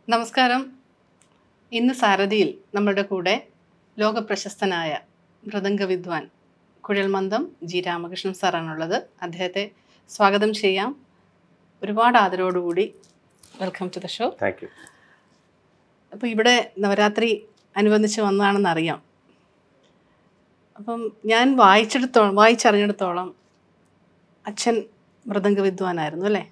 നമസ്കാരം ഇന്ന് സാരഥിയിൽ നമ്മളുടെ കൂടെ ലോകപ്രശസ്തനായ മൃദംഗ വിദ്വാൻ കുഴൽമന്ദം ജി രാമകൃഷ്ണൻ സാറാണുള്ളത് അദ്ദേഹത്തെ സ്വാഗതം ചെയ്യാം ഒരുപാട് ആദരവോടുകൂടി welcome to the show thank you അപ്പോൾ ഇവിടെ നവരാത്രി അനുബന്ധിച്ച് വന്നതാണെന്ന് അറിയാം അപ്പം ഞാൻ വായിച്ചെടുത്തോളം വായിച്ചറിഞ്ഞെടുത്തോളം അച്ഛൻ മൃദംഗ വിദ്വാനായിരുന്നു അല്ലേ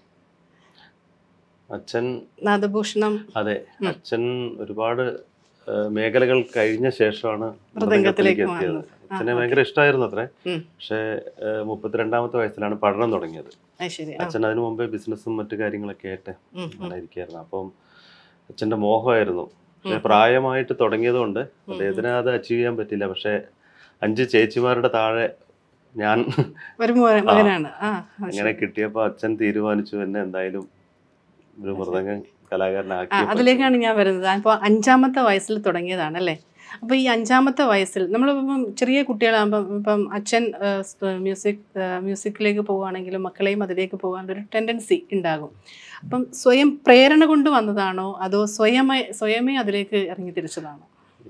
അച്ഛൻ നാദഭൂഷണം അതെ ഉം. അച്ഛൻ ഒരുപാട് ആ, മേഖലകൾ കഴിഞ്ഞ ശേഷമാണ് മൃദംഗത്തിലേക്ക് മൃദംഗത്തിലേക്ക് എത്തിയത് വന്നത്. ആ, അച്ഛനെ ഓക്കേ. ഭയങ്കര ഇഷ്ടമായിരുന്നു അത്രേ ഉം. പക്ഷേ ആ, മുപ്പത്തിരണ്ടാമത്തെ വയസ്സിലാണ് പഠനം തുടങ്ങിയത് അത് ശരി ആ. അച്ഛൻ അതിനു മുമ്പേ ബിസിനസ്സും മറ്റു കാര്യങ്ങളൊക്കെ ആയിട്ട് ഉം, ഉം. അങ്ങനെ ഇരിക്കുകയായിരുന്നു അപ്പം അച്ഛന്റെ മോഹമായിരുന്നു പക്ഷേ ഉം. പ്രായമായിട്ട് തുടങ്ങിയതുകൊണ്ട് അദ്ദേഹത്തിന് അത് അച്ചീവ് ചെയ്യാൻ പറ്റില്ല പക്ഷേ അഞ്ച് ചേച്ചിമാരുടെ താഴെ ഞാൻ ഒരു മോ- മകനാണ് ആ അത് അങ്ങനെ ശരി. കിട്ടിയപ്പോൾ അച്ഛൻ തീരുമാനിച്ചു എന്നെ എന്തായാലും ഒരു മൃദംഗ ആ, കലാകാരനാക്കി അതിലേക്കാണ് ഞാൻ വരുന്നത് അപ്പോൾ അഞ്ചാമത്തെ വയസ്സിൽ തുടങ്ങിയതാണ് അല്ലേ അപ്പോൾ ഈ അഞ്ചാമത്തെ വയസ്സിൽ നമ്മളിപ്പം ചെറിയ കുട്ടികളാകുമ്പം ഇപ്പം അച്ഛൻ ആ, സ് മ്യൂസിക് ആ, മ്യൂസിക്കിലേക്ക് പോവുകയാണെങ്കിലും മക്കളെയും അതിലേക്ക് പോകാൻ ഒരു ടെൻഡൻസി ഉണ്ടാകും അപ്പം സ്വയം പ്രേരണ കൊണ്ട് വന്നതാണോ അതോ സ്വയമേ സ്വയമേ അതിലേക്ക് ഇറങ്ങി തിരിച്ചതാണോ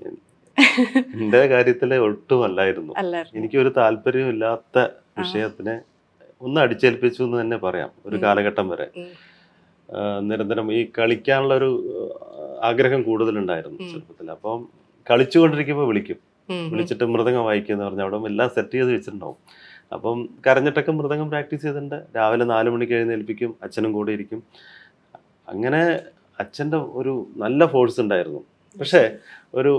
എന്റെ കാര്യത്തില് ഒട്ടും അല്ലായിരുന്നു അല്ലായിരുന്നു എനിക്കൊരു താല്പര്യമില്ലാത്ത വിഷയത്തിനെ ഒന്ന് അടിച്ചേൽപ്പിച്ചു എന്ന് തന്നെ പറയാം ഒരു ഉം. കാലഘട്ടം വരെ ഉം. ആ, നിരന്തരം ഈ കളിക്കാനുള്ള ഒരു ആ, ആഗ്രഹം കൂടുതലുണ്ടായിരുന്നു ഉം. ചെറുപ്പത്തിൽ അപ്പം കളിച്ചുകൊണ്ടിരിക്കുമ്പോൾ വിളിക്കും ഉം, ഉം. വിളിച്ചിട്ട് മൃദംഗം വായിക്കുമെന്ന് പറഞ്ഞാൽ അവിടെ എല്ലാം സെറ്റ് ചെയ്ത് വെച്ചിട്ടുണ്ടാവും അപ്പം കരഞ്ഞിട്ടൊക്കെ മൃദംഗം പ്രാക്ടീസ് ചെയ്തിട്ടുണ്ട് രാവിലെ നാല് മണിക്ക് എഴുന്നേൽപ്പിക്കും അച്ഛനും കൂടെ ഇരിക്കും അങ്ങനെ അച്ഛൻ്റെ ഒരു നല്ല ഫോഴ്സ് ഉണ്ടായിരുന്നു പക്ഷേ ഒരു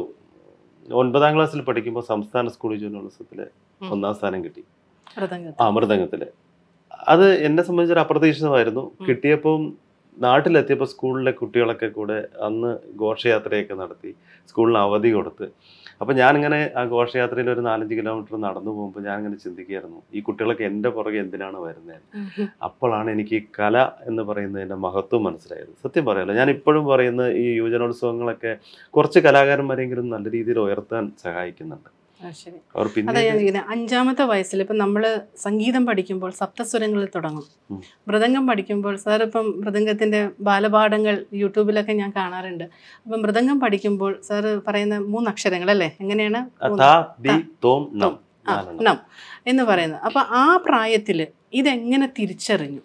ഒൻപതാം ക്ലാസ്സിൽ പഠിക്കുമ്പോൾ സംസ്ഥാന സ്കൂൾ യൂണിവേഴ്സിറ്റിയിൽ ഉം. ഒന്നാം സ്ഥാനം കിട്ടി മൃദംഗത്തിൽ. ആ മൃദംഗത്തിൽ അത് എന്നെ സംബന്ധിച്ചൊരു അപ്രതീക്ഷിതമായിരുന്നു ഉം. കിട്ടിയപ്പം നാട്ടിലെത്തിയപ്പോൾ സ്കൂളിലെ കുട്ടികളൊക്കെ കൂടെ അന്ന് ഘോഷയാത്രയൊക്കെ നടത്തി സ്കൂളിന് അവധി കൊടുത്ത് അപ്പം ഞാനിങ്ങനെ ആ ഘോഷയാത്രയിൽ ഒരു നാലഞ്ച് കിലോമീറ്റർ നടന്നു പോകുമ്പോൾ ഞാനിങ്ങനെ ചിന്തിക്കുകയായിരുന്നു ഈ കുട്ടികളൊക്കെ എൻ്റെ പുറകെ എന്തിനാണ് വരുന്നത് ഉം, ഉം. അപ്പോഴാണ് എനിക്ക് ഈ കല എന്ന് പറയുന്നതിൻ്റെ മഹത്വം മനസ്സിലായത് സത്യം പറയാലോ ഞാൻ ഇപ്പോഴും പറയുന്ന ഈ യുവജനോത്സവങ്ങളൊക്കെ കുറച്ച് കലാകാരന്മാരെങ്കിലും നല്ല രീതിയിൽ ഉയർത്താൻ സഹായിക്കുന്നുണ്ട് ആ, ശരി അവർ അതാ പിന്നെ ഞാൻ ചോദിക്കുന്നത് അഞ്ചാമത്തെ വയസ്സിൽ ഇപ്പം നമ്മൾ സംഗീതം പഠിക്കുമ്പോൾ സപ്തസ്വരങ്ങളിൽ തുടങ്ങും ഉം. മൃദംഗം പഠിക്കുമ്പോൾ സാർ ഇപ്പം മൃദംഗത്തിൻ്റെ ബാലപാഠങ്ങൾ യൂട്യൂബിലൊക്കെ ഞാൻ കാണാറുണ്ട് അപ്പം മൃദംഗം പഠിക്കുമ്പോൾ സാർ പറയുന്ന മൂന്ന് അക്ഷരങ്ങൾ അല്ലേ എങ്ങനെയാണ് മൂന്ന്? ത ദി തോം നം ആ, നാലെണ്ണം. നം എന്ന് പറയുന്നത് അപ്പം ആ പ്രായത്തിൽ ഇതെങ്ങനെ തിരിച്ചറിഞ്ഞു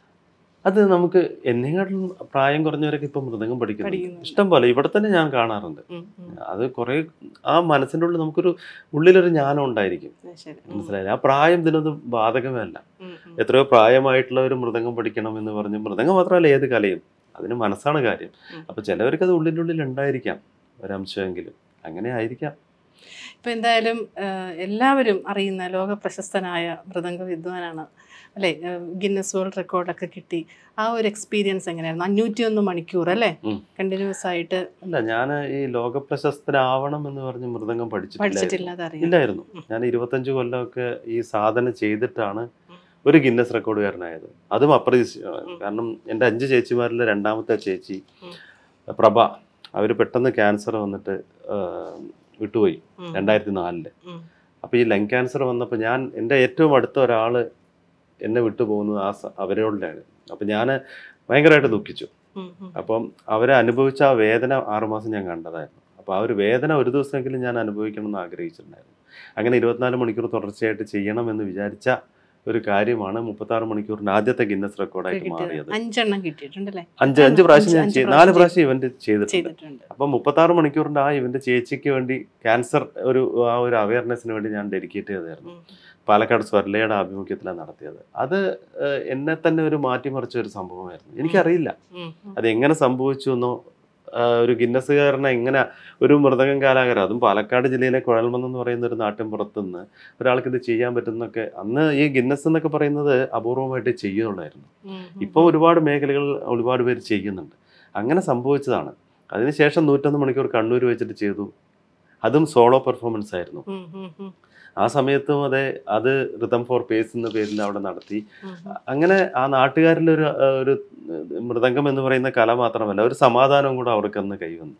അത് നമുക്ക് എന്നെക്കാട്ടിലും പ്രായം കുറഞ്ഞവരൊക്കെ ഇപ്പം മൃദംഗം പഠിക്കുന്നു പഠിക്കുന്നുണ്ട്. ഇഷ്ടം പോലെ ഇവിടെ തന്നെ ഞാൻ കാണാറുണ്ട് ഉം, ഉം. അത് കുറെ ആ മനസ്സിൻ്റെ ഉള്ളിൽ നമുക്കൊരു ഉള്ളിലൊരു ജ്ഞാനം ഉണ്ടായിരിക്കും ആ, ശരി ഉം, മനസ്സിലായില്ല ആ പ്രായം ഇതിനൊന്നും ബാധകമേ അല്ല ഉം, ഉം. എത്രയോ പ്രായമായിട്ടുള്ളവർ മൃദംഗം പഠിക്കണം എന്ന് പറഞ്ഞ് മൃദംഗം മാത്രമല്ല ഏത് കലയും അതിന് മനസ്സാണ് കാര്യം ഉം. അപ്പൊ ചിലവർക്ക് അത് ഉള്ളിൻ്റെ ഉള്ളിൽ ഉണ്ടായിരിക്കാം ഒരംശമെങ്കിലും അങ്ങനെ ആയിരിക്കാം ഇപ്പം എന്തായാലും ആ, എല്ലാവരും അറിയുന്ന ലോക പ്രശസ്തനായ മൃദംഗ വിദ്വാനാണ് അല്ലേ ആ, ഗിന്നസ് വേൾഡ് റെക്കോർഡൊക്കെ കിട്ടി ആ ഒരു എക്സ്പീരിയൻസ് എങ്ങനെയായിരുന്നു അഞ്ഞൂറ്റി ഒന്ന് മണിക്കൂർ അല്ലേ ഉം. കണ്ടിന്യൂസ് ആയിട്ട് അല്ല ഞാൻ ഈ ലോകപ്രശസ്തനാവണം എന്ന് പറഞ്ഞ് മൃദംഗം പഠിച്ചിട്ടില്ല പഠിച്ചിട്ടില്ലാതെ അറിയാം ഇല്ലായിരുന്നു ഉം. ഞാൻ ഇരുപത്തഞ്ച് കൊല്ലമൊക്കെ ഈ സാധന ചെയ്തിട്ടാണ് ഉം. ഒരു ഗിന്നസ് റെക്കോർഡുകാരനായത് അതും അപ്രതീക്ഷിതമാണ് ഉം. കാരണം എൻ്റെ അഞ്ച് ചേച്ചിമാരിലെ രണ്ടാമത്തെ ചേച്ചി ഉം. പ്രഭ അവർ പെട്ടെന്ന് ക്യാൻസർ വന്നിട്ട് ആ, വിട്ടുപോയി ഉം. രണ്ടായിരത്തി നാലില് ഉം. അപ്പോൾ ഈ ലങ് ക്യാൻസർ വന്നപ്പോൾ ഞാൻ എൻ്റെ ഏറ്റവും അടുത്ത ഒരാൾ എന്നെ വിട്ടു പോകുന്നത് ആ സ- അവരോടാണ് അപ്പം ഞാൻ ഭയങ്കരമായിട്ട് ദുഃഖിച്ചു ഉം, ഉം. അപ്പം അവരെ അനുഭവിച്ച ആ വേദന ആറുമാസം ഞാൻ കണ്ടതായിരുന്നു അപ്പോൾ ആ ഒരു വേദന ഒരു ദിവസമെങ്കിലും ഞാൻ അനുഭവിക്കണം എന്ന് ആഗ്രഹിച്ചിട്ടുണ്ടായിരുന്നു അങ്ങനെ ഇരുപത്തിനാല് മണിക്കൂർ തുടർച്ചയായിട്ട് ചെയ്യണമെന്ന് വിചാരിച്ച ഒരു കാര്യമാണ് മുപ്പത്താറ് മണിക്കൂറിൻ്റെ ആദ്യത്തെ ഗിന്നസ് റെക്കോർഡായിട്ട് കിട്ടിയത് മാറിയത് അഞ്ചെണ്ണം കിട്ടിയിട്ടുണ്ടല്ലേ അഞ്ച് അഞ്ച് പ്രാവശ്യം ഞാൻ അഞ്ച് ചെയ്ത് പ്രാവശ്യം നാല് പ്രാവശ്യം ഇവന്റ് ചെയ്തിട്ടുണ്ട് ചെയ്തിട്ടുണ്ട് അപ്പം മുപ്പത്താറ് മണിക്കൂറിൻ്റെ ആ ഇവന്റ് ചേച്ചിക്ക് വേണ്ടി ക്യാൻസർ ഒരു ആ ഒരു അവയർനെസ്സിന് വേണ്ടി ഞാൻ ഡെഡിക്കേറ്റ് ചെയ്തായിരുന്നു ഉം. പാലക്കാട് സ്വർലയുടെ ആഭിമുഖ്യത്തിലാണ് നടത്തിയത് അത് ഏഹ്, എന്നെ തന്നെ ഒരു മാറ്റിമറിച്ച ഒരു സംഭവമായിരുന്നു എനിക്കറിയില്ല ഉം, ഉം. അത് എങ്ങനെ സംഭവിച്ചു എന്നോ ആ, ഒരു ഗിന്നസുകാരനെ എങ്ങനെ ഒരു മൃദംഗം കലാകാരൻ അതും പാലക്കാട് ജില്ലയിലെ കുഴൽമന്നം എന്ന് പറയുന്ന ഒരു നാട്ടിൻ പുറത്തുനിന്ന് ഒരാൾക്ക് ഇത് ചെയ്യാൻ പറ്റുന്നൊക്കെ അന്ന് ഈ ഗിന്നസ് എന്നൊക്കെ പറയുന്നത് അപൂർവമായിട്ട് ചെയ്യുന്നുള്ളായിരുന്നു ഉം, ഉം. ഇപ്പോൾ ഒരുപാട് മേഖലകൾ ഒരുപാട് പേര് ചെയ്യുന്നുണ്ട് അങ്ങനെ സംഭവിച്ചതാണ് അതിനുശേഷം നൂറ്റൊന്ന് മണിക്കൂർ കണ്ണൂർ വെച്ചിട്ട് ചെയ്തു അതും സോളോ പെർഫോമൻസ് ആയിരുന്നു ഉം, ഉം, ഉം. ആ സമയത്തും അതെ അത് റിതം ഫോർ പേസ് എന്ന പേരിൽ അവിടെ നടത്തി ഉം, ഉം. അങ്ങനെ ആ നാട്ടുകാരിലൊരു ആ, ഒരു മൃദംഗം എന്ന് പറയുന്ന കല മാത്രമല്ല ഒരു സമാധാനവും കൂടെ അവർക്ക് അന്ന് കൈവന്നു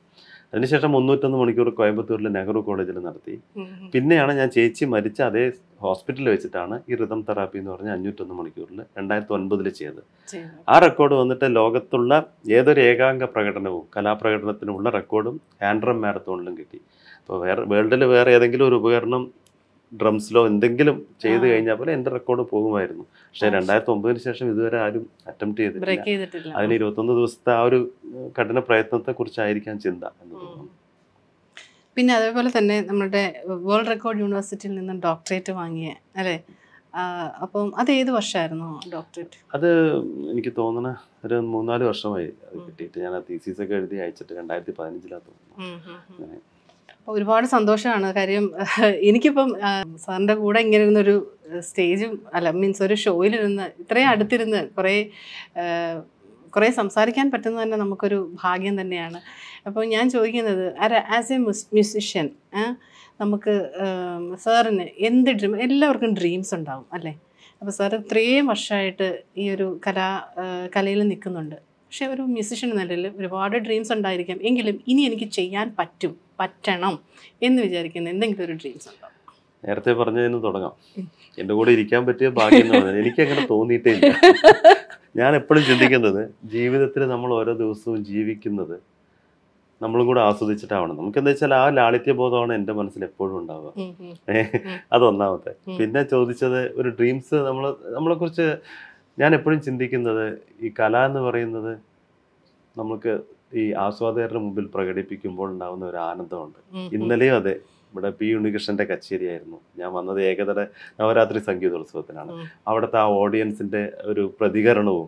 അതിനുശേഷം മുന്നൂറ്റൊന്ന് മണിക്കൂർ കോയമ്പത്തൂരിൽ നെഹ്റു കോളേജിൽ നടത്തി ഉം, ഉം. പിന്നെയാണ് ഞാൻ ചേച്ചി മരിച്ച അതേ ഹോസ്പിറ്റലിൽ വെച്ചിട്ടാണ് ഈ റിതം തെറാപ്പി എന്ന് പറഞ്ഞ അഞ്ഞൂറ്റൊന്ന് മണിക്കൂറിൽ രണ്ടായിരത്തി ഒൻപതിൽ ചെയ്തത് ചെയ്തു. ആ റെക്കോർഡ് വന്നിട്ട് ലോകത്തുള്ള ഏതൊരു ഏകാംഗ പ്രകടനവും കലാപ്രകടനത്തിനുള്ള റെക്കോർഡും ആൻഡ്രം മാരത്തോണിലും കിട്ടി അപ്പോൾ വേറെ വേൾഡിൽ വേറെ ഏതെങ്കിലും ഒരു ഉപകരണം ഡ്രംസിലോ എന്തെങ്കിലും ചെയ്ത് ആ. കഴിഞ്ഞാൽ പോലെ എൻ്റെ റെക്കോർഡ് പോകുമായിരുന്നു പക്ഷേ ആ, രണ്ടായിരത്തി ഒമ്പതിന് ശേഷം ഇതുവരെ ആരും അറ്റംപ്റ്റ് ചെയ്തിട്ടില്ല ബ്രേക്ക് ചെയ്തിട്ടില്ല അതിന് ഇരുപത്തൊന്ന് ദിവസത്തെ ആ ഒരു ഏഹ്, കഠിന പ്രയത്നത്തെ കുറിച്ചായിരിക്കാം ചിന്ത എന്ന് ഉം. തോന്നുന്നു പിന്നെ അതേപോലെ തന്നെ നമ്മുടെ വേൾഡ് റെക്കോർഡ് യൂണിവേഴ്സിറ്റിയിൽ നിന്നും ഡോക്ടറേറ്റ് വാങ്ങിയ അല്ലേ ആ, അപ്പം അത് ഏത് വർഷമായിരുന്നു ഡോക്ടറേറ്റ് അത് എനിക്ക് തോന്നണ ഒരു മൂന്നാല് വർഷമായി അത് ഉം. കിട്ടിയിട്ട് ഞാൻ ആ തീസീസ് ഒക്കെ എഴുതി അയച്ചിട്ട് രണ്ടായിരത്തി പതിനഞ്ചിലാണ് തോന്നുന്നു അങ്ങനെ. അപ്പോൾ ഒരുപാട് സന്തോഷമാണ് കാര്യം എനിക്കിപ്പം ആ, സാറിൻ്റെ കൂടെ ഇങ്ങനെ ഇരുന്നൊരു സ്റ്റേജും അല്ല മീൻസ് ഒരു ഷോയിലിരുന്ന് ഇത്രയും അടുത്തിരുന്ന് കുറേ ആ, കുറേ സംസാരിക്കാൻ പറ്റുന്നത് തന്നെ നമുക്കൊരു ഭാഗ്യം തന്നെയാണ് അപ്പോൾ ഞാൻ ചോദിക്കുന്നത് ആസ് എ മ്യൂസിഷ്യൻ നമുക്ക് സാറിന് എന്ത് ഡ്രീം എല്ലാവർക്കും ഡ്രീംസ് ഉണ്ടാവും അല്ലേ അപ്പോൾ സാർ ഇത്രയും വർഷമായിട്ട് ഈ ഒരു കലാ ആ, കലയിൽ നിൽക്കുന്നുണ്ട് പക്ഷേ ഒരു മ്യൂസിഷ്യൻ എന്ന നിലയിൽ ഒരുപാട് ഡ്രീംസ് ഉണ്ടായിരിക്കാം എങ്കിലും ഇനി എനിക്ക് ചെയ്യാൻ പറ്റും പറ്റണം എന്ന് വിചാരിക്കുന്ന എന്തെങ്കിലും ഒരു ഡ്രീംസ് ഉണ്ടോ നേരത്തെ പറഞ്ഞതിന് തുടങ്ങാം എൻ്റെ കൂടെ ഇരിക്കാൻ പറ്റിയ ഭാഗ്യം എന്ന് പറഞ്ഞത് എനിക്ക് അങ്ങനെ തോന്നിയിട്ടേ ഇല്ല ഞാൻ എപ്പോഴും ചിന്തിക്കുന്നത് ജീവിതത്തിൽ നമ്മൾ ഓരോ ദിവസവും ജീവിക്കുന്നത് നമ്മളും കൂടെ ആസ്വദിച്ചിട്ടാവണം നമുക്ക് എന്താ വെച്ചാൽ ആ ലാളിത്യബോധമാണ് എൻ്റെ മനസ്സിൽ എപ്പോഴും ഉണ്ടാവുക ഉം, ഉം, അതൊന്നാമത്തെ ഉം. പിന്നെ ചോദിച്ചത് ഒരു ഡ്രീംസ് നമ്മൾ നമ്മളെക്കുറിച്ച് ഞാൻ എപ്പോഴും ചിന്തിക്കുന്നത് ഈ കല എന്ന് പറയുന്നത് നമുക്ക് ഈ ആസ്വാദകരുടെ മുമ്പിൽ പ്രകടിപ്പിക്കുമ്പോൾ ഉണ്ടാകുന്ന ഒരു ആനന്ദമുണ്ട് ഉം, ഉം. ഇന്നലെയും അതെ ഇവിടെ പി ഉണ്ണികൃഷ്ണന്റെ കച്ചേരിയായിരുന്നു ഞാൻ വന്നത് ഏകതര നവരാത്രി സംഗീതോത്സവത്തിനാണ് ഉം. അവിടുത്തെ ആ ഓഡിയൻസിന്റെ ഒരു പ്രതികരണവും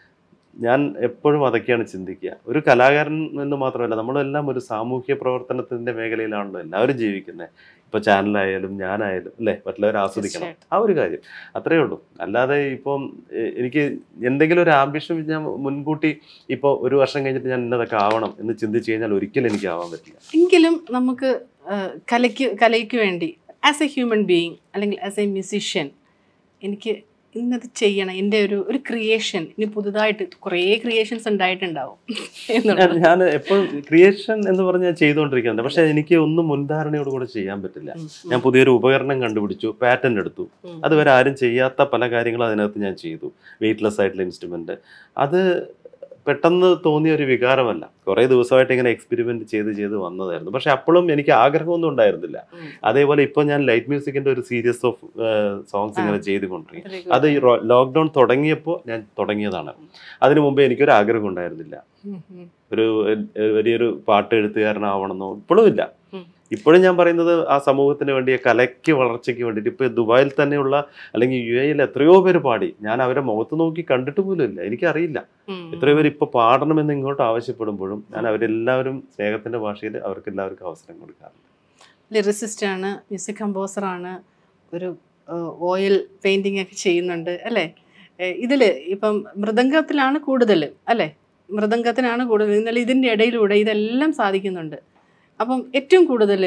ഞാൻ എപ്പോഴും അതൊക്കെയാണ് ചിന്തിക്കുക ഒരു കലാകാരൻ എന്ന് മാത്രമല്ല നമ്മളെല്ലാം ഒരു സാമൂഹ്യ പ്രവർത്തനത്തിന്റെ മേഖലയിലാണല്ലോ എല്ലാവരും ജീവിക്കുന്നത് ഇപ്പൊ ചാനലായാലും ഞാനായാലും അല്ലേ മറ്റുള്ളവർ ആസ്വദിക്കണം തീർച്ചയായിട്ടും. ആ ഒരു കാര്യം അത്രയേ ഉള്ളൂ അല്ലാതെ ഇപ്പം എ- എനിക്ക് എന്തെങ്കിലും ഒരു ആംബിഷൻ ഞാൻ മുൻകൂട്ടി ഇപ്പോൾ ഒരു വർഷം കഴിഞ്ഞിട്ട് ഞാൻ ഇന്നതൊക്കെ ആവണം എന്ന് ചിന്തിച്ചു കഴിഞ്ഞാൽ ഒരിക്കലും എനിക്ക് ആവാൻ പറ്റില്ല എങ്കിലും നമുക്ക് ആ, കലയ്ക്ക് കലയ്ക്ക് വേണ്ടി ആസ് എ ഹ്യൂമൻ ബീയിങ് അല്ലെങ്കിൽ ആസ് എ മ്യൂസീഷ്യൻ എനിക്ക് ഇന്നത് ചെയ്യണം എൻ്റെ ഒരു ഒരു ക്രിയേഷൻ ഇനി പുതുതായിട്ട് കുറേ ക്രിയേഷൻസ് ഉണ്ടായിട്ടുണ്ടാവും എന്നുള്ളത് ഞാൻ- ഞാൻ എപ്പോഴും ക്രിയേഷൻ എന്ന് പറഞ്ഞ് ഞാൻ ചെയ്തുകൊണ്ടിരിക്കുന്നുണ്ട് പക്ഷെ എനിക്ക് ഒന്നും മുൻധാരണയോട് കൂടെ ചെയ്യാൻ പറ്റില്ല ഉം, ഞാൻ പുതിയൊരു ഉപകരണം കണ്ടുപിടിച്ചു പാറ്റന്റ് എടുത്തു ഉം, അതുവരെ ആരും ചെയ്യാത്ത പല കാര്യങ്ങളും അതിനകത്ത് ഞാൻ ചെയ്തു വെയിറ്റ്ലെസ് ആയിട്ടുള്ള ഇൻസ്ട്രുമെന്റ് അത് പെട്ടെന്ന് തോന്നിയ ഒരു വികാരമല്ല കുറേ ദിവസമായിട്ട് ഇങ്ങനെ എക്സ്പെരിമെന്റ് ചെയ്ത് ചെയ്ത് വന്നതായിരുന്നു പക്ഷെ അപ്പോഴും എനിക്ക് ആഗ്രഹമൊന്നും ഉണ്ടായിരുന്നില്ല ഉം. അതേപോലെ ഇപ്പോൾ ഞാൻ ലൈറ്റ് മ്യൂസിക്കിന്റെ ഒരു സീരീസ് ഓഫ് സോങ്സ് ആ. ഇങ്ങനെ ചെയ്തുകൊണ്ടിരിക്കും Very അത് good. ഈ ലോക്ക്ഡൗൺ തുടങ്ങിയപ്പോൾ ഞാൻ തുടങ്ങിയതാണ് അതിനു മുമ്പേ എനിക്കൊരു ആഗ്രഹം ഉണ്ടായിരുന്നില്ല ഉം, ഉം, ഒരു എ- വലിയൊരു പാട്ട് എഴുത്തുകാരനാവണമെന്നോ ഇപ്പോഴും ഇല്ല ഉം. ഇപ്പോഴും ഞാൻ പറയുന്നത് ആ സമൂഹത്തിന് വേണ്ടി കലയ്ക്ക് വളർച്ചയ്ക്ക് വേണ്ടിയിട്ട് ഇപ്പൊ ദുബായിൽ തന്നെയുള്ള അല്ലെങ്കിൽ യു എയിൽ എത്രയോ പേര് പാടി ഞാൻ അവരെ മുഖത്ത് നോക്കി കണ്ടിട്ട് പോലും ഇല്ല എനിക്കറിയില്ല ഉം, എത്രയോ പേര് ഇപ്പൊ പാടണമെന്ന് ഇങ്ങോട്ട് ആവശ്യപ്പെടുമ്പോഴും ഞാൻ അവരെല്ലാവരും സ്നേഹത്തിന്റെ ഭാഷയിൽ അവർക്ക് എല്ലാവർക്കും അവസരം കൊടുക്കാറുണ്ട് ലിറിസിസ്റ്റ് ആണ് മ്യൂസിക് കമ്പോസർ ആണ് ഒരു ഓയിൽ പെയിന്റിംഗ് ഒക്കെ ചെയ്യുന്നുണ്ട് അല്ലേ ഇതിൽ ഇപ്പം മൃദംഗത്തിലാണ് കൂടുതൽ അല്ലേ മൃദംഗത്തിനാണ് കൂടുതൽ എന്നാൽ ഇതിൻ്റെ ഇടയിലൂടെ ഇതെല്ലാം സാധിക്കുന്നുണ്ട് അപ്പം ഏറ്റവും കൂടുതൽ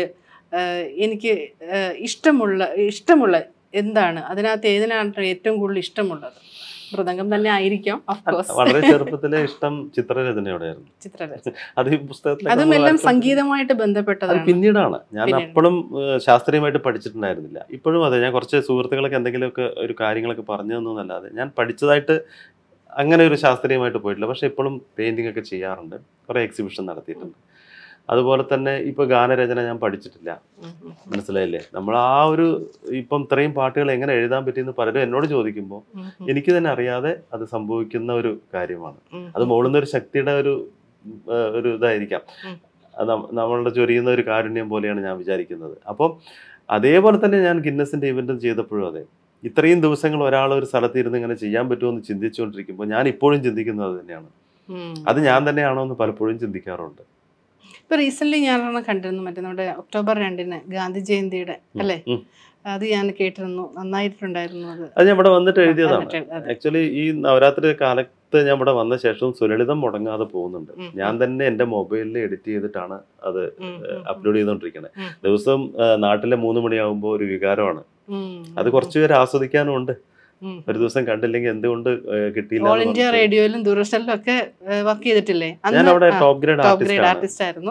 എനിക്ക് ഏഹ്, ഇഷ്ടമുള്ള ഇഷ്ടമുള്ള എന്താണ് അതിനകത്ത് ഏതിനാണ് ഏറ്റവും കൂടുതൽ ഇഷ്ടമുള്ളത് മൃദംഗം തന്നെ ആയിരിക്കാം ഓഫ് കോഴ്സ് വളരെ ചെറുപ്പത്തിലെ ഇഷ്ടം ചിത്രരചനയോടെയായിരുന്നു ചിത്രരചന അത് ഈ പുസ്തകത്തിൽ അതും എല്ലാം സംഗീതമായിട്ട് അത് ബന്ധപ്പെട്ടതാണ് പിന്നീടാണ് ഞാൻ പിന്നീട്. അപ്പോഴും ഏഹ്, ശാസ്ത്രീയമായിട്ട് പഠിച്ചിട്ടുണ്ടായിരുന്നില്ല ഇപ്പോഴും അതെ ഞാൻ കുറച്ച് സുഹൃത്തുക്കളൊക്കെ എന്തെങ്കിലുമൊക്കെ ഒരു കാര്യങ്ങളൊക്കെ പറഞ്ഞു തന്നല്ലാതെ ഞാൻ പഠിച്ചതായിട്ട് അങ്ങനെ ഒരു ശാസ്ത്രീയമായിട്ട് പോയിട്ടില്ല പക്ഷെ ഇപ്പോഴും പെയിന്റിംഗ് ഒക്കെ ചെയ്യാറുണ്ട് കുറേ എക്സിബിഷൻ നടത്തിയിട്ടുണ്ട് അതുപോലെ തന്നെ ഇപ്പൊ ഗാനരചന ഞാൻ പഠിച്ചിട്ടില്ല ഉം, ഉം, മനസ്സിലായില്ലേ നമ്മൾ ആ ഒരു ഇപ്പം ഇത്രയും പാട്ടുകൾ എങ്ങനെ എഴുതാൻ പറ്റിയെന്ന് പലരും എന്നോട് ചോദിക്കുമ്പോൾ ഉം, ഉം, എനിക്ക് തന്നെ അറിയാതെ അത് സംഭവിക്കുന്ന ഒരു കാര്യമാണ് ഉം, അത് മുകളിൽ ഒരു ശക്തിയുടെ ഒരു ആ, ഒരു ഇതായിരിക്കാം ഉം. അത് നമ്മ- നമ്മളുടെ ചൊരിയുന്ന ഒരു കാരുണ്യം പോലെയാണ് ഞാൻ വിചാരിക്കുന്നത് അപ്പം അതേപോലെ തന്നെ ഞാൻ ഗിന്നസിന്റെ ഇവന്റും ചെയ്തപ്പോഴും അതെ ഇത്രയും ദിവസങ്ങൾ ഒരാൾ ഒരു സ്ഥലത്ത് ഇരുന്ന് ഇങ്ങനെ ചെയ്യാൻ പറ്റുമോ എന്ന് ചിന്തിച്ചുകൊണ്ടിരിക്കുമ്പോൾ ഞാൻ ഇപ്പോഴും ചിന്തിക്കുന്നത് അത് തന്നെയാണ് ഉം. അത് ഞാൻ തന്നെയാണോ എന്ന് പലപ്പോഴും ചിന്തിക്കാറുണ്ട് ഇപ്പൊ റീസെന്റ് ഞാനൊരെണ്ണം കണ്ടിരുന്നു മറ്റേ നമ്മുടെ ഒക്ടോബർ രണ്ടിന് ഗാന്ധി ജയന്തിയുടെ അല്ലേ ഉം. അത് ഞാൻ കേട്ടിരുന്നു നന്നായിട്ടുണ്ടായിരുന്നു അത് അത് ഞാൻ ഇവിടെ വന്നിട്ട് എഴുതിയതാണ് എന്നിട്ട് അതെ. ആക്ച്വലി ഈ നവരാത്രി കാലത്ത് ഞാൻ ഇവിടെ വന്ന ശേഷവും സുലളിതം മുടങ്ങാതെ പോകുന്നുണ്ട് ഉം, ഞാൻ തന്നെ എൻ്റെ മൊബൈലിൽ എഡിറ്റ് ചെയ്തിട്ടാണ് അത് ഉം, ഉം, അപ്ലോഡ് ചെയ്തുകൊണ്ടിരിക്കുന്നത് ഉം. ദിവസം ആ, നാട്ടിലെ മൂന്ന് മണിയാകുമ്പോൾ ഒരു വികാരമാണ് ഉം, അത് കുറച്ച് പേര് ആസ്വദിക്കാനും ഉണ്ട് ഉം. ഒരു ദിവസം കണ്ടില്ലെങ്കിൽ എന്തുകൊണ്ട് ഏ, കിട്ടിയില്ല ഓൾ എന്ന് ഇന്ത്യ പറഞ്ഞിട്ട്. റേഡിയോയിലും ദൂരദർശനിലും ഒക്കെ വർക്ക് ചെയ്തിട്ടില്ലേ ഞാൻ അവിടെ ആ, top grade top artist grade ആണ് ആർട്ടിസ്റ്റ് ആയിരുന്നു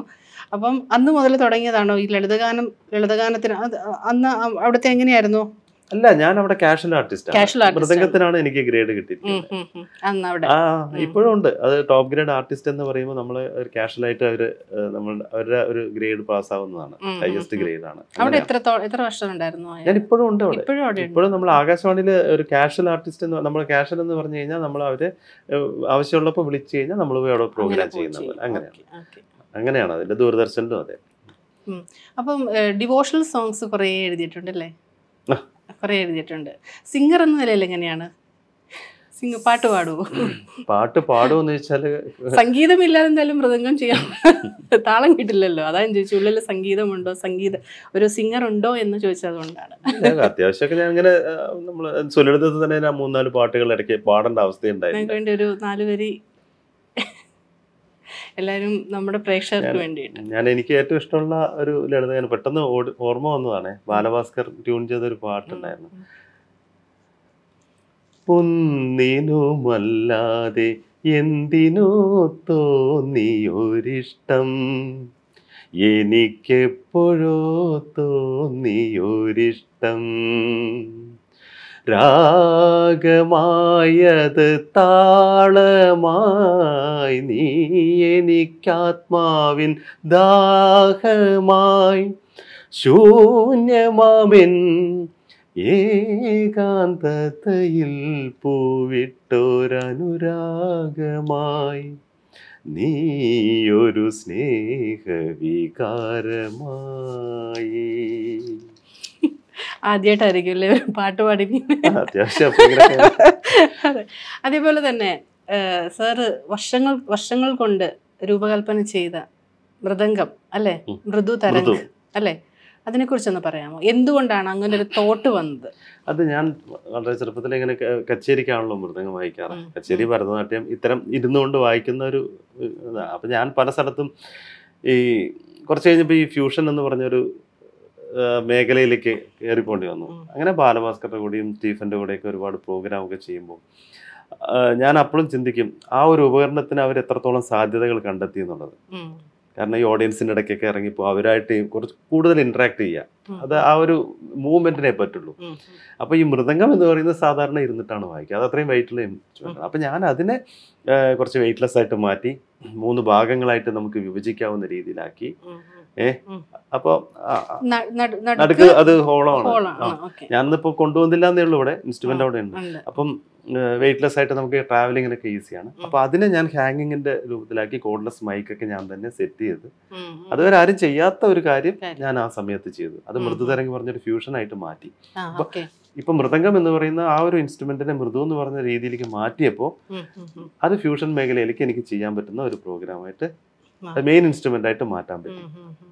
അപ്പം അന്ന് മുതൽ തുടങ്ങിയതാണോ ഈ ലളിതഗാനം ലളിതഗാനത്തിന് അത് അന്ന് അവിടുത്തെ എങ്ങനെയായിരുന്നു അല്ല ഞാൻ അവിടെ കാഷ്വൽ ആർട്ടിസ്റ്റ് Casual artist ആണ്. മൃദംഗത്തിനാണ് എനിക്ക് ഗ്രേഡ് ഉം, കിട്ടിയിരിക്കുന്നത് ഉം, ഉം. അന്ന് അവിടെ ആ ഇപ്പോഴും ഉണ്ട് അത് ടോപ്പ് ഗ്രേഡ് ആർട്ടിസ്റ്റ് എന്ന് പറയുമ്പോൾ നമ്മൾ ഒരു കാഷ്വൽ ആയിട്ട് അവര് ഏഹ്, നമ്മൾ അവരുടെ ഒരു ഗ്രേഡ് പാസ് ആവുന്നതാണ് ഉം, ഉം, ഹയസ്റ്റ് ഉം. ഗ്രേഡ് ആണ് അവിടെ എത്ര തോ- എത്ര വർഷം ഉണ്ടായിരുന്നു ഞാൻ ഇപ്പോഴും ഉണ്ട് അവിടെ ഇപ്പോഴും അവിടെ ഉണ്ട് ഇപ്പോഴും നമ്മൾ ആകാശവാണിയിൽ ഒരു കാഷ്വൽ ആർട്ടിസ്റ്റ് എന്ന് നമ്മൾ കാഷ്വൽ എന്ന് പറഞ്ഞു കഴിഞ്ഞാൽ നമ്മൾ അവര് ഏഹ്, ആവശ്യമുള്ളപ്പോൾ വിളിച്ചു കഴിഞ്ഞാൽ നമ്മൾ പോയി അവിടെ പ്രോഗ്രാം അങ്ങനെ പോയി ചെയ്യുന്നത് ചെയ്യും. അങ്ങനെയാണ് ഓക്കേ, ഓക്കേ. അങ്ങനെയാണ് അതിന്റെ ദൂരദർശനിലും അതെ അപ്പം ഡിവോഷണൽ സോങ്സ് കുറേ എഴുതിയിട്ടുണ്ട് അല്ലേ ആ. കുറേ എഴുതിയിട്ടുണ്ട് സിംഗർ എന്ന നിലയിൽ എങ്ങനെയാണ് സിംഗർ പാട്ട് പാടുവോ പാട്ട് പാടുമെന്ന് വെച്ചാല് സംഗീതമില്ലാതെ എന്തായാലും മൃദംഗം ചെയ്യാം താളം കിട്ടില്ലല്ലോ അതാ ഞാൻ ചോദിച്ചു ഉള്ളിൽ സംഗീതമുണ്ടോ സംഗീത ഒരു സിംഗർ ഉണ്ടോ എന്ന് ചോദിച്ചത് കൊണ്ടാണ് ഞാൻ അത്യാവശ്യമൊക്കെ ഞാൻ ഇങ്ങനെ നമ്മൾ സുലളിതത്തിൽ തന്നെ ഞാൻ മൂന്നാല് പാട്ടുകൾ ഇടയ്ക്ക് പാടേണ്ട അവസ്ഥയുണ്ടായിരുന്നു ഞങ്ങൾക്ക് വേണ്ടി ഒരു നാല് വരി എല്ലാവരും നമ്മുടെ പ്രേക്ഷകർക്ക് വേണ്ടിയിട്ട് ഞാൻ എനിക്ക് ഏറ്റവും ഇഷ്ടമുള്ള ഒരു ലളിതഗാനം പെട്ടെന്ന് ഓടി- ഓർമ്മ വന്നതാണ് ബാലഭാസ്കർ ട്യൂൺ ചെയ്ത ഒരു പാട്ടുണ്ടായിരുന്നു ഒന്നിനുമല്ലാതെ എന്തിനോ തോന്നിയൊരിഷ്ടം എനിക്കെപ്പോഴോ തോന്നിയൊരിഷ്ടം രാഗമായത് താളമായി നീ എനിക്കാത്മാവിൻ ദാഹമായി ശൂന്യമാമിൻ ഏകാന്തതയിൽ പൂവിട്ടൊരനുരാഗമായി നീയൊരു സ്നേഹവികാരമായി ആദ്യമായിട്ടായിരിക്കും അല്ലേ ഒരു പാട്ട് പാടി അത്യാവശ്യം അപ്പൊ ഇങ്ങനെ അതെ അതേപോലെ തന്നെ സാറ് വർഷങ്ങൾ വർഷങ്ങൾ കൊണ്ട് രൂപകൽപ്പന ചെയ്ത മൃദംഗം അല്ലേ ഉം. മൃദു തരംഗ് മൃദു. അല്ലേ അതിനെക്കുറിച്ചൊന്ന് പറയാമോ എന്തുകൊണ്ടാണ് അങ്ങനെ ഒരു തോട്ട് വന്നത് അത് ഞാൻ വളരെ ചെറുപ്പത്തിൽ ഇങ്ങനെ ക- കച്ചേരിക്കാണല്ലോ മൃദംഗം വായിക്കാറ് ഉം. കച്ചേരി ഭരതനാട്യം ഇത്തരം ഇരുന്നുകൊണ്ട് വായിക്കുന്ന ഒരു ഇതാ. അപ്പൊ ഞാൻ പല സ്ഥലത്തും ഈ കുറച്ച് കഴിഞ്ഞപ്പോൾ ഈ ഫ്യൂഷൻ എന്ന് പറഞ്ഞൊരു ആ, മേഖലയിലേക്ക് കയറിപ്പോണ്ടി വന്നു ഉം. അങ്ങനെ ബാലഭാസ്കറുടെ കൂടെയും സ്റ്റീഫന്റെ കൂടെയൊക്കെ ഒരുപാട് പ്രോഗ്രാം ഒക്കെ ചെയ്യുമ്പോൾ ആ, ഞാൻ അപ്പോഴും ചിന്തിക്കും ആ ഒരു ഉപകരണത്തിന് അവർ എത്രത്തോളം സാധ്യതകൾ കണ്ടെത്തി എന്നുള്ളത് ഉം. കാരണം ഈ ഓഡിയൻസിൻ്റെ ഇടയ്ക്കൊക്കെ ഇറങ്ങിപ്പോ അവരായിട്ട് കുറച്ച് കൂടുതൽ ഇന്ററാക്ട് ചെയ്യുക ഉം. അത് ആ ഒരു മൂവ്മെന്റിനെ പറ്റുള്ളൂ ഉം. അപ്പൊ ഈ മൃദംഗം എന്ന് പറയുന്നത് സാധാരണ ഇരുന്നിട്ടാണ് വായിക്കുക അത് അത്രയും വെയിറ്റുള്ള ഇൻസ്ട്രുമെന്റ് അപ്പൊ ഞാൻ അതിനെ ആ, കുറച്ച് വെയിറ്റ്ലെസ് ആയിട്ട് മാറ്റി മൂന്ന് ഭാഗങ്ങളായിട്ട് നമുക്ക് വിഭജിക്കാവുന്ന രീതിയിലാക്കി ഉം. ഏ? ഉം. അപ്പോൾ ന- നടു- നടുക്ക് നടുക്ക് അത് ഹോളമാണ് ഹോളാണ് ഓക്കെ ഞാനിപ്പോ കൊണ്ടുവന്നില്ല എന്നേ ഉള്ളൂ ഇവിടെ ഇൻസ്ട്രുമെന്റ് അവിടെ ഉണ്ട് ഉണ്ട് അപ്പം വെയിറ്റ്ലെസ് ആയിട്ട് നമുക്ക് ട്രാവലിങ്ങിനൊക്കെ ഈസിയാണ് അപ്പൊ അതിനെ ഞാൻ ഹാങ്ങിങ്ങിന്റെ രൂപത്തിലാക്കി കോഡ്ലെസ് മൈക്കൊക്കെ ഞാൻ തന്നെ സെറ്റ് ചെയ്ത് ഉം. ഉം. അതുവരെ ആരും ചെയ്യാത്ത ഒരു കാര്യം കാര്യം. ഞാൻ ആ സമയത്ത് ചെയ്തു അത് ഉം. മൃദുതരംഗ് പറഞ്ഞൊരു ഫ്യൂഷൻ ആയിട്ട് മാറ്റി ആ, അപ്പൊ- ഓക്കെ ഇപ്പൊ മൃദംഗം എന്ന് പറയുന്ന ആ ഒരു ഇൻസ്ട്രുമെന്റിനെ മൃദു എന്ന് പറഞ്ഞ രീതിയിലേക്ക് മാറ്റിയപ്പോൾ ഉം. ഉം. ഉം. അത് ഫ്യൂഷൻ മേഖലയിലേക്ക് എനിക്ക് ചെയ്യാൻ പറ്റുന്ന ഒരു പ്രോഗ്രാമായിട്ട് ആ. മെയിൻ ഇൻസ്ട്രുമെന്റ് ആയിട്ട് മാറ്റാൻ പറ്റും ഉം. ഉം. ഉം.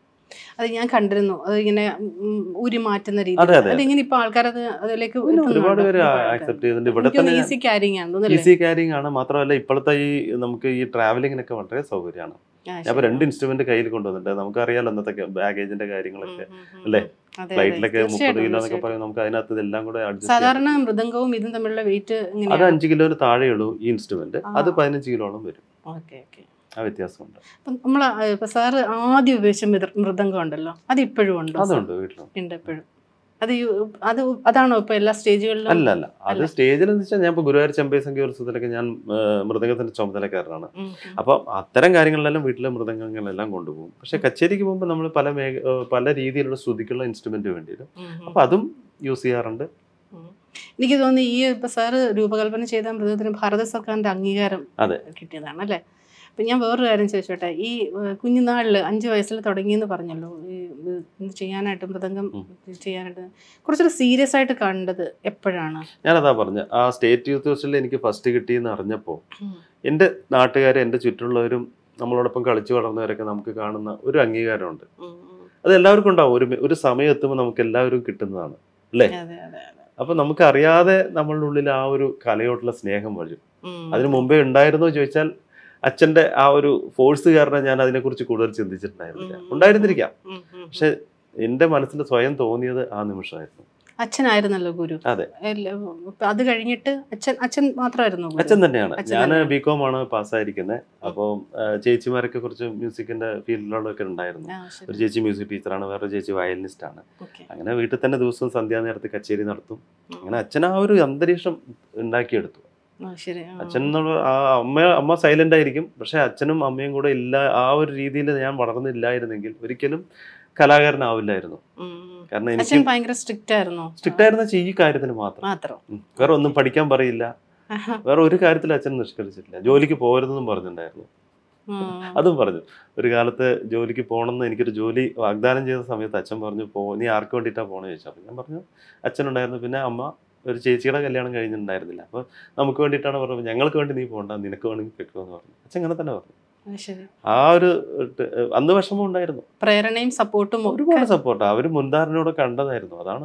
അത് ഞാൻ കണ്ടിരുന്നു അത് ഇങ്ങനെ ഉം, ഊരി മാറ്റുന്ന രീതി അതെ, അതെ. അതിങ്ങനെ ഇപ്പൊ ആൾക്കാരത് അതിലേക്ക് പിന്നെ ഒരുപാട് എത്തുന്നുണ്ട്. പേര് ഒരുപാട് ആൾക്കാര്. ആക്സെപ്റ്റ് ചെയ്തിട്ടുണ്ട് ഇവിടെ തന്നെ ഈസി ക്യാരിങ് ആണ് തോന്നുന്നല്ലേ ഈസി ക്യാരിങ് ആണ് മാത്രമല്ല ഇപ്പോഴത്തെ ഈ നമുക്ക് ഈ ട്രാവലിങ്ങിനൊക്കെ വളരെ സൗകര്യമാണ് ആ, ഞാൻ ഇപ്പൊ ശരി. രണ്ട് ഇൻസ്ട്രുമെന്റ് കയ്യിൽ കൊണ്ടുവന്നിട്ടുണ്ട് നമുക്കറിയാലോ അന്നത്തെ ബാഗേജിന്റെ കാര്യങ്ങളൊക്കെ ഉം, ഉം, ഉം, അല്ലേ? ഉം. അതെ, അതെ, ഫ്ലൈറ്റിലൊക്കെ മുപ്പത് തീർച്ചയായിട്ടും, കിലോ എന്നൊക്കെ തീർച്ചയായിട്ടും. പറയും നമുക്ക് അതിനകത്ത് ഇതെല്ലാം കൂടെ അഡ്ജസ്റ്റ് സാധാരണ മൃദംഗവും ഇതും തമ്മിലുള്ള വെയിറ്റ് അത് എങ്ങനെയാണ് അഞ്ച് കിലോന് താഴെയുള്ളൂ ഈ ഇൻസ്ട്രുമെന്റ് ആ. അത് പതിനഞ്ച് കിലോളം വരും ഓക്കെ ഓക്കെ ആ വ്യത്യാസമുണ്ട് അപ്പം നമ്മൾ ഇപ്പൊ സാറ് ആദ്യം ഉപയോഗിച്ച മൃദ- മൃദംഗം ഉണ്ടല്ലോ അത് ഇപ്പോഴും ഉണ്ടോ സാർ? അതുണ്ട് വീട്ടിലുണ്ട് ഉണ്ട് എപ്പോഴും അത് യു- അത് അതാണോ ഇപ്പൊ എല്ലാ സ്റ്റേജുകളിലും അല്ല അല്ല അത് അല്ല. സ്റ്റേജിൽ എന്ന് വെച്ചാൽ ഞാൻ ഇപ്പൊ ഗുരുവായൂർ ചെമ്പൈ സംഗീതോത്സവത്തിലൊക്കെ ഞാൻ ആ, മൃദംഗത്തിന്റെ ചുമതലക്കാരനാണ് ഉം, ഉം. അപ്പൊ അത്തരം കാര്യങ്ങളിലെല്ലാം വീട്ടിലെ മൃദംഗങ്ങളെല്ലാം കൊണ്ടുപോകും പക്ഷെ കച്ചേരിക്ക് പോകുമ്പോൾ നമ്മൾ പല മേഖ ആ, പല രീതിയിലുള്ള ശ്രുതിക്കുള്ള ഇൻസ്ട്രുമെന്റ് വേണ്ടി വരും ഉം, ഉം. അപ്പൊ അതും യൂസ് ചെയ്യാറുണ്ട് ഉം. എനിക്ക് തോന്നുന്നു ഈ ഇപ്പൊ സാറ് രൂപകൽപ്പന ചെയ്ത മൃഗത്തിന് ഭാരത സർക്കാരിന്റെ അംഗീകാരം അതെ. കിട്ടിയതാണ് അല്ലേ അപ്പം ഞാൻ വേറൊരു കാര്യം ചോദിച്ചോട്ടെ ഈ ഏഹ്, കുഞ്ഞുനാളിൽ അഞ്ച് വയസ്സിൽ തുടങ്ങിയെന്ന് പറഞ്ഞല്ലോ ഈ ഇത് ഇത് ചെയ്യാനായിട്ട് മൃദംഗം ഉം. ചെയ്യാനായിട്ട് കുറച്ചൊരു സീരിയസ് ആയിട്ട് കണ്ടത് എപ്പോഴാണ് ഞാനതാ പറഞ്ഞ ആ സ്റ്റേറ്റ് യൂത്ത് ഫെസ്റ്റിൽ എനിക്ക് ഫസ്റ്റ് കിട്ടിയെന്ന് അറിഞ്ഞപ്പോൾ എൻ്റെ നാട്ടുകാർ എൻ്റെ ചുറ്റുമുള്ളവരും നമ്മളോടൊപ്പം കളിച്ചു വളർന്നവരൊക്കെ നമുക്ക് കാണുന്ന ഒരു അംഗീകാരമുണ്ട് ഉം, ഉം. അത് എല്ലാവർക്കും ഉണ്ടാവും ഒരു ഒരു സമയം എത്തുമ്പോൾ നമുക്ക് എല്ലാവരും കിട്ടുന്നതാണ് അതെ അതെ അതെ അപ്പൊ നമുക്ക് അറിയാതെ നമ്മളുടെ ഉള്ളിൽ ആ ഒരു കലയോടുള്ള സ്നേഹം വരും ഉം. അതിന് മുമ്പേ ഉണ്ടായിരുന്നോ ചോദിച്ചാൽ അച്ഛന്റെ ആ ഒരു ഫോഴ്സ് കാരണം ഞാൻ അതിനെക്കുറിച്ച് കൂടുതൽ ചിന്തിച്ചിട്ടുണ്ടായിരുന്നില്ല ഉം. ഉണ്ടായിരുന്നിരിക്കാം ഉം, ഉം, ഉം. പക്ഷെ എൻ്റെ മനസ്സിൽ സ്വയം തോന്നിയത് ആ നിമിഷമായിരുന്നു അച്ഛനായിരുന്നല്ലോ ഗുരു അതെ. എല്ലാ- ഇപ്പൊ അത് കഴിഞ്ഞിട്ട് അച്ഛൻ അച്ഛൻ മാത്രമായിരുന്നു ഗുരു അച്ഛൻ തന്നെയാണ് അച്ഛൻ ഞാൻ തന്നെയാണ്. ബി കോം ആണ് പാസ്സായിരിക്കുന്നത് അപ്പോൾ ചേച്ചിമാരൊക്കെ കുറച്ച് മ്യൂസിക്കിന്റെ ഫീൽഡിലൊക്കെ ഉണ്ടായിരുന്നു ആ, ഒരു ശരി. ചേച്ചി മ്യൂസിക് ടീച്ചറാണ് വേറെ ചേച്ചി വയലിനിസ്റ്റ് ആണ് ഓക്കേ. അങ്ങനെ വീട്ടിൽ തന്നെ ദിവസവും സന്ധ്യാനേരത്ത് കച്ചേരി നടത്തും അങ്ങനെ അച്ഛൻ ആ ഒരു അന്തരീക്ഷം ഉണ്ടാക്കിയെടുത്തു ആ, ശരി ആ. അച്ഛൻ എന്നുള്ള ആ അമ്മ അമ്മ സൈലന്റ് ആയിരിക്കും പക്ഷെ അച്ഛനും അമ്മയും കൂടെ ഇല്ല ആ ഒരു രീതിയിൽ ഞാൻ വളർന്നില്ലായിരുന്നെങ്കിൽ ഒരിക്കലും കലാകാരനാവില്ലായിരുന്നു ഉം. കാരണം അച്ഛൻ എനിക്ക് ഭയങ്കര സ്ട്രിക്റ്റ് ആയിരുന്നോ സ്ട്രിക്റ്റ് ആയിരുന്ന വെച്ചാൽ ഈ കാര്യത്തിന് മാത്രം മാത്രം ഉം. വേറെ ഒന്നും പഠിക്കാൻ പറയില്ല ആഹാ. വേറെ ഒരു കാര്യത്തിൽ അച്ഛൻ നിഷ്കരിച്ചിട്ടില്ല ജോലിക്ക് പോകരുതെന്നും പറഞ്ഞിട്ടുണ്ടായിരുന്നു ഉം. അതും പറഞ്ഞു ഒരു കാലത്ത് ജോലിക്ക് പോകണമെന്ന് എനിക്കൊരു ജോലി വാഗ്ദാനം ചെയ്ത സമയത്ത് അച്ഛൻ പറഞ്ഞു പോ നീ ആർക്ക് വേണ്ടിയിട്ടാണ് പോകണമെന്ന് ചോദിച്ചു അപ്പോൾ ഞാൻ പറഞ്ഞു അച്ഛനുണ്ടായിരുന്നു പിന്നെ അമ്മ ഒരു ചേച്ചിയുടെ കല്യാണം കഴിഞ്ഞിട്ടുണ്ടായിരുന്നില്ല അപ്പോൾ നമുക്ക് വേണ്ടിയിട്ടാണ് പറഞ്ഞത് ഞങ്ങൾക്ക് വേണ്ടി നീ പോകണ്ട നിനക്ക് വേണമെങ്കിൽ വെക്കോ എന്ന് പറഞ്ഞു അച്ഛൻ അങ്ങനെ തന്നെ പറഞ്ഞു ആ, ശരി ആ ഒരു ട്ട് അന്ന് വിഷമം ഉണ്ടായിരുന്നു പ്രേരണയും സപ്പോർട്ടും ഒരുപാട് സപ്പോർട്ട് അവർ മുൻധാരണയോടെ കണ്ടതായിരുന്നു അതാണ്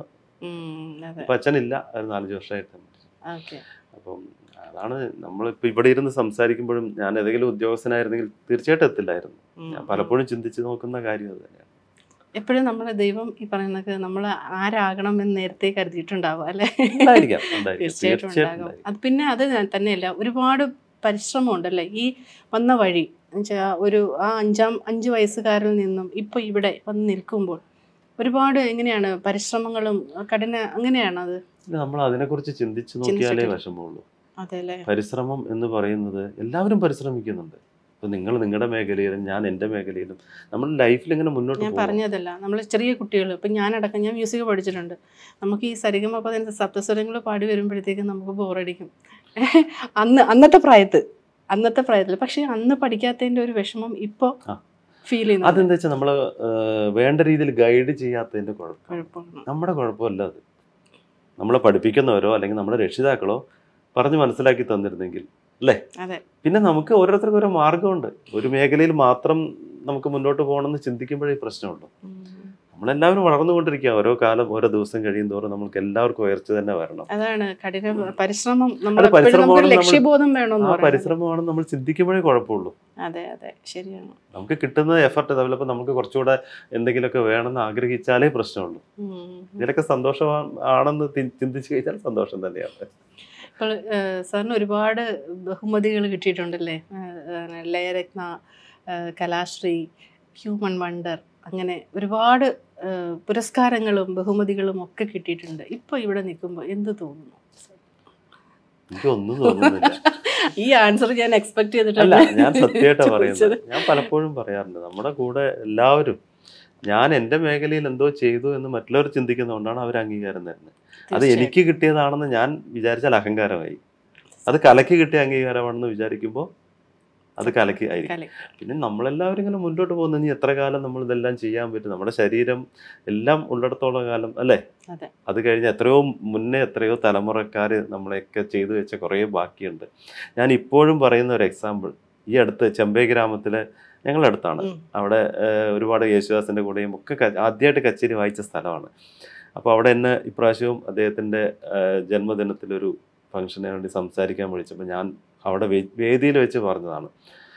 അതെ ഇപ്പൊ അച്ഛനില്ല ഒരു നാലഞ്ച് വർഷമായിട്ട് ഓക്കെ അപ്പം അതാണ് നമ്മളിപ്പോൾ ഇവിടെ ഇരുന്ന് സംസാരിക്കുമ്പോഴും ഞാൻ ഏതെങ്കിലും ഉദ്യോഗസ്ഥനായിരുന്നെങ്കിൽ തീർച്ചയായിട്ടും എത്തില്ലായിരുന്നു ഞാൻ പലപ്പോഴും ചിന്തിച്ച് നോക്കുന്ന കാര്യം അത് തന്നെയാണ് എപ്പോഴും നമ്മുടെ ദൈവം ഈ പറയുന്നത് നമ്മൾ ആരാകണം എന്ന് നേരത്തെ കരുതിയിട്ടുണ്ടാവും അല്ലെ ഉണ്ടായിരിക്കാം ഉണ്ടായിരിക്കാം തീർച്ചയായിട്ടും തീർച്ചയായിട്ടും ഉണ്ടാകും ഉണ്ടായിരിക്കും. അത് പിന്നെ അത് തന്നെയല്ല ഒരുപാട് പരിശ്രമം ഉണ്ടല്ലേ ഈ വന്ന വഴി എന്നുവെച്ചാ ഒരു ആ അഞ്ചാം അഞ്ച് വയസ്സുകാരിൽ നിന്നും ഇപ്പൊ ഇവിടെ വന്ന് നിൽക്കുമ്പോൾ ഒരുപാട് എങ്ങനെയാണ് പരിശ്രമങ്ങളും കഠിന അങ്ങനെയാണ് അത് ഇല്ല, നമ്മൾ അതിനെക്കുറിച്ച് ചിന്തിച്ച് നോക്കിയാലേ ചിന്തിച്ചിട്ടില്ല. വിഷമമുള്ളൂ അതെ അല്ലേ പരിശ്രമം എന്ന് പറയുന്നത് എല്ലാവരും പരിശ്രമിക്കുന്നുണ്ട് ഇപ്പൊ നിങ്ങൾ നിങ്ങളുടെ മേഖലയിലും ഞാൻ എൻ്റെ മേഖലയിലും നമ്മൾ ലൈഫിൽ ഇങ്ങനെ മുന്നോട്ട് ഞാൻ പോകും പറഞ്ഞതല്ല നമ്മൾ ചെറിയ കുട്ടികൾ ഇപ്പം ഞാനടക്കം ഞാൻ മ്യൂസിക് പഠിച്ചിട്ടുണ്ട് നമുക്ക് ഈ സരിഗമ പതിനഞ്ച് സപ്തസ്വരങ്ങൾ പാടി വരുമ്പോഴത്തേക്കും നമുക്ക് ബോറടിക്കും അന്ന് അന്നത്തെ പ്രായത്ത് അന്നത്തെ പ്രായത്തിൽ പക്ഷേ അന്ന് പഠിക്കാത്തതിൻ്റെ ഒരു വിഷമം ഇപ്പോൾ ആ. ഫീൽ ചെയ്യുന്നത് അതെന്താ വെച്ചാൽ നമ്മൾ വേണ്ട രീതിയിൽ ഗൈഡ് ചെയ്യാത്തതിന്റെ കുഴപ്പം കുഴപ്പമാണ് നമ്മുടെ കുഴപ്പമല്ല അത് നമ്മളെ പഠിപ്പിക്കുന്നവരോ അല്ലെങ്കിൽ നമ്മുടെ രക്ഷിതാക്കളോ പറഞ്ഞ് മനസ്സിലാക്കി തന്നിരുന്നെങ്കിൽ അല്ലേ അതെ പിന്നെ നമുക്ക് ഓരോരുത്തർക്കും ഓരോ മാർഗമുണ്ട് ഒരു മേഖലയിൽ മാത്രം നമുക്ക് മുന്നോട്ട് പോകണമെന്ന് ചിന്തിക്കുമ്പോഴേ ഈ പ്രശ്നമുള്ളൂ ഉം. നമ്മളെല്ലാവരും വളർന്നുകൊണ്ടിരിക്കുക ഓരോ കാലം ഓരോ ദിവസം കഴിയും തോറും നമുക്ക് എല്ലാവർക്കും ഉയർച്ച തന്നെ വരണം അതാണ് കഠിന പരിശ്രമം നമ്മൾ അത് എപ്പോഴും പരിശ്രമമാണ് നമുക്കൊരു നമ്മൾ- ലക്ഷ്യബോധം വേണമെന്ന് ആ പറയുന്നത് പരിശ്രമമാണ് നമ്മൾ ചിന്തിക്കുമ്പോഴേ കുഴപ്പമുള്ളൂ അതെ അതെ ശരിയാണ് നമുക്ക് കിട്ടുന്ന എഫർട്ട് ചിലപ്പോൾ നമുക്ക് കുറച്ചുകൂടെ എന്തെങ്കിലുമൊക്കെ വേണമെന്ന് ആഗ്രഹിച്ചാലേ പ്രശ്നമുള്ളൂ ഉം. ഇതിലൊക്കെ സന്തോഷം ആണെന്ന് തി- ചിന്തിച്ചു കഴിഞ്ഞാൽ സന്തോഷം തന്നെയാണ് ഇപ്പോൾ ഏഹ്, സാറിന് ഒരുപാട് ബഹുമതികൾ കിട്ടിയിട്ടുണ്ടല്ലേ ഏഹ്, ഏഹ്, ലയരത്ന ഏഹ്, കലാശ്രീ ഹ്യൂമൻ വണ്ടർ അങ്ങനെ ഒരുപാട് ഏഹ്, പുരസ്കാരങ്ങളും ബഹുമതികളും ഒക്കെ കിട്ടിയിട്ടുണ്ട് ഇപ്പോൾ ഇവിടെ നിൽക്കുമ്പോൾ എന്ത് തോന്നുന്നു എനിക്ക് ഒന്നും തോന്നുന്നില്ല ഈ ആൻസർ ഞാൻ എക്സ്പെക്ട് അല്ല ചെയ്തിട്ടല്ല ഞാൻ സത്യമായിട്ടാ ചോദിച്ചത്. പറയുന്നത് ഞാൻ പലപ്പോഴും പറയാറുണ്ട് നമ്മുടെ കൂടെ എല്ലാവരും ഞാൻ എൻ്റെ മേഖലയിൽ എന്തോ ചെയ്തു എന്ന് മറ്റുള്ളവർ ചിന്തിക്കുന്നതുകൊണ്ടാണ് അവർ അംഗീകാരം തരുന്നത് അത് തീർച്ചയായും. എനിക്ക് കിട്ടിയതാണെന്ന് ഞാൻ വിചാരിച്ചാൽ അഹങ്കാരമായി അത് കലക്ക് കിട്ടിയ അംഗീകാരമാണെന്ന് വിചാരിക്കുമ്പോൾ അത് കലക്ക് ആയിരിക്കും കലി. പിന്നെ നമ്മളെല്ലാവരും ഇങ്ങനെ മുന്നോട്ട് പോകുന്നു ഇനി എത്ര കാലം നമ്മൾ ഇതെല്ലാം ചെയ്യാൻ പറ്റും നമ്മുടെ ശരീരം എല്ലാം ഉള്ളിടത്തോളം കാലം അല്ലേ അതെ. അത് കഴിഞ്ഞ് എത്രയോ മുന്നേ എത്രയോ തലമുറക്കാർ നമ്മളെയൊക്കെ ചെയ്തു വെച്ച കുറേ ബാക്കിയുണ്ട് ഞാൻ ഇപ്പോഴും പറയുന്ന ഒരു എക്സാമ്പിൾ ഈ അടുത്ത് ചെമ്പൈ ഗ്രാമത്തിലെ ഞങ്ങളുടെ അടുത്താണ് ഉം. അവിടെ ഏഹ്, ഒരുപാട് യേശുദാസിൻ്റെ കൂടെയും ഒക്കെ ക- ആദ്യമായിട്ട് കച്ചേരി വായിച്ച സ്ഥലമാണ് അപ്പോൾ അവിടെ എന്നെ ഇപ്രാവശ്യവും അദ്ദേഹത്തിൻ്റെ ജന്മദിനത്തിലൊരു ഫംഗ്ഷന് വേണ്ടി സംസാരിക്കാൻ വിളിച്ചപ്പോൾ ഞാൻ അവിടെ വേ- വേദിയിൽ വെച്ച് പറഞ്ഞതാണ്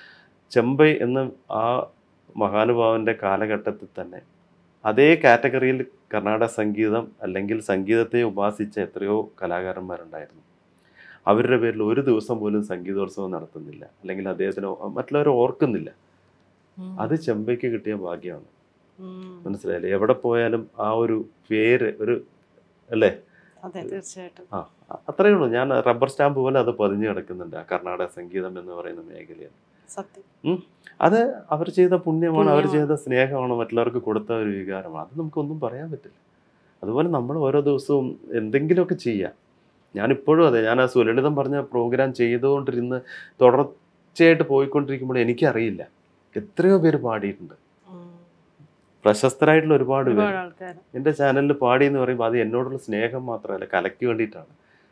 ചെമ്പൈ എന്ന ആ മഹാനുഭാവൻ്റെ കാലഘട്ടത്തിൽ തന്നെ അതേ കാറ്റഗറിയിൽ കർണാടക സംഗീതം അല്ലെങ്കിൽ സംഗീതത്തെ ഉപാസിച്ച എത്രയോ കലാകാരന്മാരുണ്ടായിരുന്നു അവരുടെ പേരിൽ ഒരു ദിവസം പോലും സംഗീതോത്സവം നടത്തുന്നില്ല അല്ലെങ്കിൽ അദ്ദേഹത്തിന് മറ്റുള്ളവരെ ഓർക്കുന്നില്ല ഉം. അത് ചെമ്പൈക്ക് കിട്ടിയ ഭാഗ്യമാണ് ഉം. മനസ്സിലായില്ലേ എവിടെ പോയാലും ആ ഒരു പേര് ഒരു അല്ലേ അതെ തീർച്ചയായിട്ടും ആ അ- അത്രയേ ഉള്ളൂ ഞാൻ റബ്ബർ സ്റ്റാമ്പ് പോലെ അത് പതിഞ്ഞു കിടക്കുന്നുണ്ട് ആ കർണാടക സംഗീതം എന്ന് പറയുന്ന മേഖലയിൽ സത്യം അത് അവർ ചെയ്ത പുണ്യമാണ് അവർ പുണ്യമാണ്. ചെയ്ത സ്നേഹമാണ് മറ്റുള്ളവർക്ക് കൊടുത്ത ഒരു വികാരമാണ് അത് നമുക്കൊന്നും പറയാൻ പറ്റില്ല അതുപോലെ നമ്മൾ ഓരോ ദിവസവും എന്തെങ്കിലുമൊക്കെ ചെയ്യാം ഞാനിപ്പോഴും അതെ ഞാൻ ആ സുലളിതം പറഞ്ഞ പ്രോഗ്രാം ചെയ്തുകൊണ്ടിരുന്ന് തുടർച്ചയായിട്ട് പോയിക്കൊണ്ടിരിക്കുമ്പോൾ എനിക്കറിയില്ല എത്രയോ പേര് പാടിയിട്ടുണ്ട് ഉം. പ്രശസ്തരായിട്ടുള്ള ഒരുപാട് പേര് ഒരുപാട് ആൾക്കാർ എൻ്റെ ചാനലിൽ പാടി എന്ന് പറയുമ്പോൾ അത് എന്നോടുള്ള സ്നേഹം മാത്രമല്ല കലയ്ക്ക് വേണ്ടിയിട്ടാണ്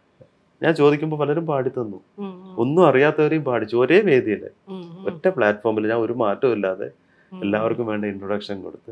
ഞാൻ ചോദിക്കുമ്പോൾ പലരും പാടി തന്നു ഒന്നും അറിയാത്തവരെയും പാടിച്ചു ഒരേ വേദിയിൽ ഒറ്റ പ്ലാറ്റ്ഫോമിൽ ഞാൻ ഒരു മാറ്റവും ഇല്ലാതെ എല്ലാവർക്കും വേണ്ട ഇൻട്രൊഡക്ഷൻ കൊടുത്ത്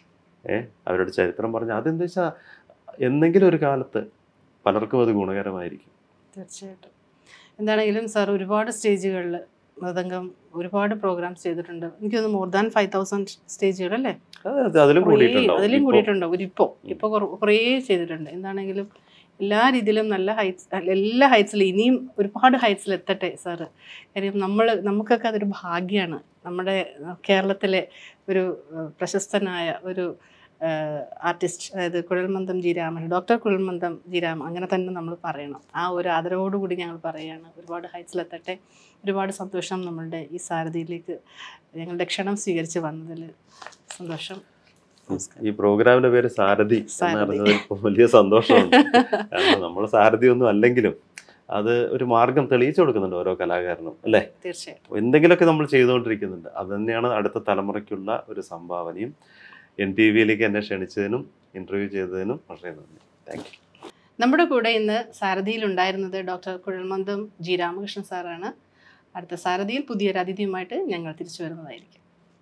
ഏ അവരുടെ ചരിത്രം പറഞ്ഞ് അതെന്താ വെച്ചാൽ എന്തെങ്കിലും ഒരു കാലത്ത് പലർക്കും അത് ഗുണകരമായിരിക്കും തീർച്ചയായിട്ടും എന്താണെങ്കിലും സാർ ഒരുപാട് സ്റ്റേജുകളിൽ മൃദംഗം ഒരുപാട് പ്രോഗ്രാംസ് ചെയ്തിട്ടുണ്ട് എനിക്ക് തോന്നുന്നു മോർ ദാൻ ഫൈവ് തൗസൻഡ് സ്റ്റേജുകൾ അല്ലേ അത് അതിലും കുറേ- കൂടിയിട്ടുണ്ടാവും അതിലും ഇപ്പൊ. കൂടിയിട്ടുണ്ടാവും ഒരു ഇപ്പോൾ ഇപ്പോൾ കുറേ ചെയ്തിട്ടുണ്ട് എന്താണെങ്കിലും എല്ലാ രീതിയിലും നല്ല ഹൈറ്റ്സ് എല്ലാ ഹൈറ്റ്സിലും ഇനിയും ഒരുപാട് ഹൈറ്റ്സിൽ എത്തട്ടെ സാറ് കാര്യം നമ്മൾ നമുക്കൊക്കെ അതൊരു ഭാഗ്യമാണ് നമ്മുടെ കേരളത്തിലെ ഒരു ഏഹ്, പ്രശസ്തനായ ഒരു ആർട്ടിസ്റ്റ് അതായത് കുഴൽമന്ദം G Raman doctor കുഴൽമന്ദം G Raman അങ്ങനെ തന്നെ നമ്മൾ പറയണം ആ ഒരു ആദരവോടുകൂടി ഞങ്ങൾ പറയുകയാണ് ഒരുപാട് ഹൈറ്റ്സിലെത്തട്ടെ ഒരുപാട് സന്തോഷം നമ്മളുടെ ഈ സാരഥിയിലേക്ക് ഞങ്ങളുടെ ക്ഷണം സ്വീകരിച്ച് വന്നതിൽ സന്തോഷം ഈ പ്രോഗ്രാമിന്റെ പേര് സാരഥി എന്ന് സാരഥി. പറഞ്ഞതിൽ ഇപ്പൊ വലിയ സന്തോഷമുണ്ട് കാരണം നമ്മൾ സാരഥി ഒന്നും അല്ലെങ്കിലും അത് ഒരു മാർഗം തെളിയിച്ചു കൊടുക്കുന്നുണ്ട് ഓരോ കലാകാരനും അല്ലേ തീർച്ചയായിട്ടും എന്തെങ്കിലുമൊക്കെ നമ്മൾ ചെയ്തുകൊണ്ടിരിക്കുന്നുണ്ട് അത് തന്നെയാണ് അടുത്ത തലമുറയ്ക്കുള്ള ഒരു സംഭാവനയും എൻ ടി വിയിലേക്ക് എന്നെ ക്ഷണിച്ചതിനും ഇന്റർവ്യൂ ചെയ്തതിനും വളരെ നന്ദി താങ്ക് യു നമ്മുടെ കൂടെ ഇന്ന് സാരഥിയിൽ ഉണ്ടായിരുന്നത് ഡോക്ടർ കുഴൽമന്ദം ജി രാമകൃഷ്ണൻ സാറാണ് അടുത്ത സാരഥിയിൽ പുതിയൊരു അതിഥിയുമായിട്ട് ഞങ്ങൾ തിരിച്ചു വരുന്നതായിരിക്കും